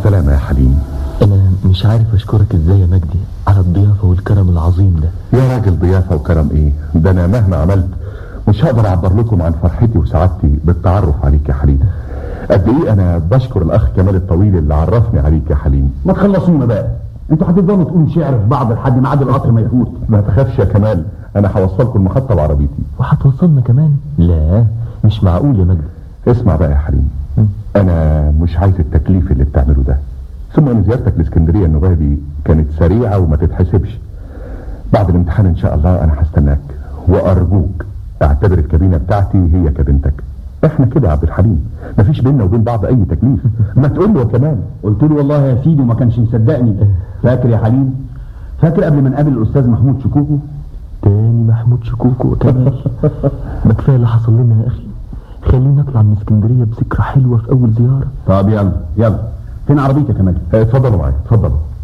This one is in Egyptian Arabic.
السلامة يا حليم انا مش عارف اشكرك ازاي يا مجدي على الضيافة والكرم العظيم ده يا راجل ضيافة وكرم ايه ده انا مهما عملت مش هقدر اعبر لكم عن فرحتي وسعادتي بالتعرف عليك يا حليم قد ايه انا بشكر الاخ كمال الطويل اللي عرفني عليك يا حليم ما تخلصونا بقى انتوا هتفضلوا تقولوا شعر في بعض لحد ميعاد القطر ما يفوت ما تخافش يا كمال انا هوصلكم المحطة بعربيتي وهتوصلنا كمان لا مش معقول يا مجدي اسمع بقى يا حليم انا مش عايز التكليف اللي بتعمله ده ثم ان زيارتك لاسكندريه النوبه دي كانت سريعه وما تتحسبش بعد الامتحان ان شاء الله انا هستناك وارجوك اعتبر الكابينه بتاعتي هي كابينتك احنا كده يا عبد الحليم مفيش بيننا وبين بعض اي تكليف ما تقول له كمان قلت له والله يا سيدي وما كانش مصدقني فاكر يا حليم فاكر قبل ما نقابل الاستاذ محمود شكوكو تاني محمود شكوكو وكمال ما كفايه اللي حصل لنا يا اخي خلينا نطلع من اسكندريه بذكرى حلوه في اول زياره طب يلا يلا فين عربيتي يا كمال اتفضلوا معايا اتفضلوا